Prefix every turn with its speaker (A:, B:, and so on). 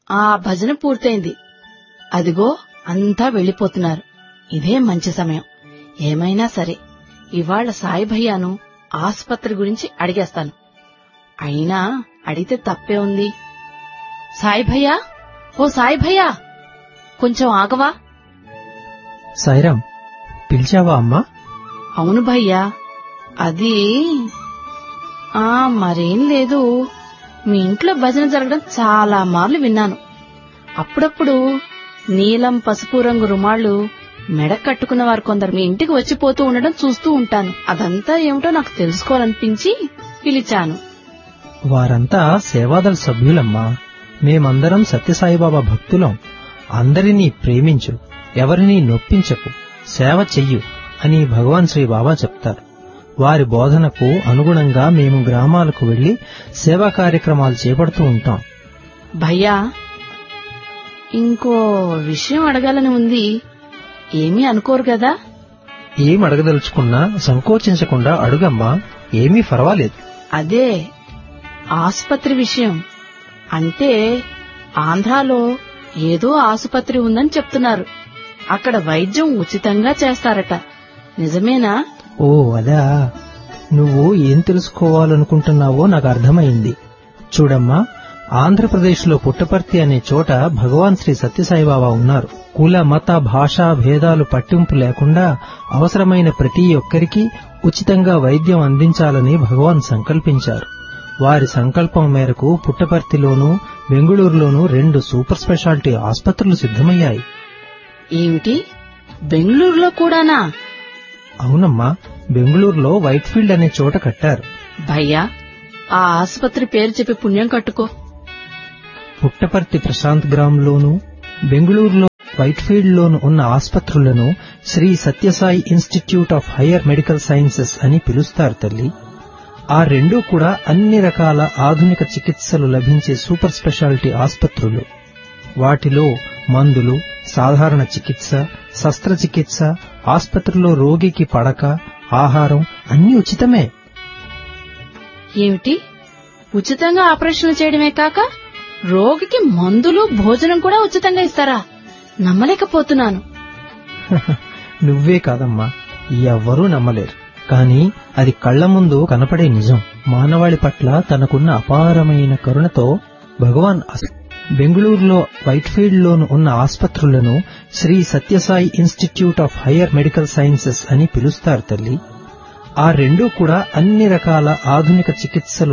A: ఆ భజన పూర్తయింది అదిగో అంతా వెళ్లిపోతున్నారు ఇదే మంచి సమయం ఏమైనా సరే ఇవాళ సాయి భయ్యాను ఆసుపత్రి గురించి అడిగేస్తాను అయినా అడిగితే తప్పే ఉంది సాయి భయ్యా ఓ సాయి భయ్యా కొంచెం ఆగవా
B: సాయిరాం పిలిచావా అమ్మా
A: అవును భయ్యా అది ఆ మరేం లేదు మీ ఇంట్లో భజన జరగడం చాలా మార్లు విన్నాను అప్పుడప్పుడు నీలం పసుపు రంగు రుమాళ్లు మెడ కట్టుకున్న వారు కొందరు మీ ఇంటికి వచ్చిపోతూ ఉండడం చూస్తూ ఉంటాను అదంతా ఏమిటో నాకు తెలుసుకోవాలనిపించి పిలిచాను
B: వారంతా సేవాదళ సభ్యులమ్మా మేమందరం సత్యసాయిబాబా భక్తులం అందరినీ ప్రేమించు ఎవరినీ నొప్పించకు సేవ చెయ్యు అని భగవాన్ శ్రీ బాబా చెప్తారు వారి బోధనకు అనుగుణంగా మేము గ్రామాలకు వెళ్లి సేవా కార్యక్రమాలు చేపడుతూ ఉంటాం
A: భయ్యా ఇంకో విషయం అడగాలని ఉంది ఏమీ అనుకోరు కదా
B: ఏం అడగదలుచుకున్నా సంకోచించకుండా అడుగమ్మా ఏమీ పర్వాలేదు
A: అదే ఆసుపత్రి విషయం అంటే ఆంధ్రాలో ఏదో ఆసుపత్రి ఉందని చెప్తున్నారు అక్కడ వైద్యం ఉచితంగా చేస్తారట నిజమేనా
B: ఓ అదా నువ్వు ఏం తెలుసుకోవాలనుకుంటున్నావో నాకు అర్థమైంది చూడమ్మా ఆంధ్రప్రదేశ్లో పుట్టపర్తి అనే చోట భగవాన్ శ్రీ సత్యసాయిబాబా ఉన్నారు కుల మత భాషా భేదాలు పట్టింపు లేకుండా అవసరమైన ప్రతి ఒక్కరికి ఉచితంగా వైద్యం అందించాలని భగవాన్ సంకల్పించారు వారి సంకల్పం మేరకు పుట్టపర్తిలోనూ బెంగుళూరులోనూ రెండు సూపర్ స్పెషాలిటీ ఆసుపత్రులు సిద్ధమయ్యాయి
A: ఏమిటి బెంగళూరులో కూడానా
B: అవునమ్మా బెంగుళూరులో వైట్ఫీల్డ్ అనే చోట కట్టారు
A: భయ్యా ఆ ఆసుపత్రి పేరు చెప్పి పుణ్యం కట్టుకో
B: పుట్టపర్తి ప్రశాంత్ గ్రామ్లోను బెంగళూరులో వైట్ఫీల్డ్ లోను ఉన్న ఆసుపత్రులను Sri Sathya Sai institute of higher medical sciences అని పిలుస్తారు తల్లి ఆ రెండూ కూడా అన్ని రకాల ఆధునిక చికిత్సలు లభించే సూపర్ స్పెషాలిటీ ఆసుపత్రులు వాటిలో మందులు సాధారణ చికిత్స శస్త్రచికిత్స ఆసుపత్రిలో రోగికి పడక ఆహారం అన్ని ఉచితమే
A: ఏమిటి ఉచితంగా ఆపరేషన్లు చేయడమే కాక రోగికి మందులు భోజనం కూడా ఉచితంగా ఇస్తారా నమ్మలేకపోతున్నాను
B: నువ్వే కాదమ్మా ఎవ్వరూ నమ్మలేరు కానీ అది కళ్ల ముందు కనపడే నిజం మానవాళి పట్ల తనకున్న అపారమైన కరుణతో భగవాన్ అస- బెంగళూరులో వైట్ఫీల్డ్ లోను ఉన్న ఆసుపత్రులను Sri Sathya Sai institute of higher medical sciences అని పిలుస్తారు తల్లి ఆ రెండూ కూడా అన్ని రకాల ఆధునిక చికిత్సలు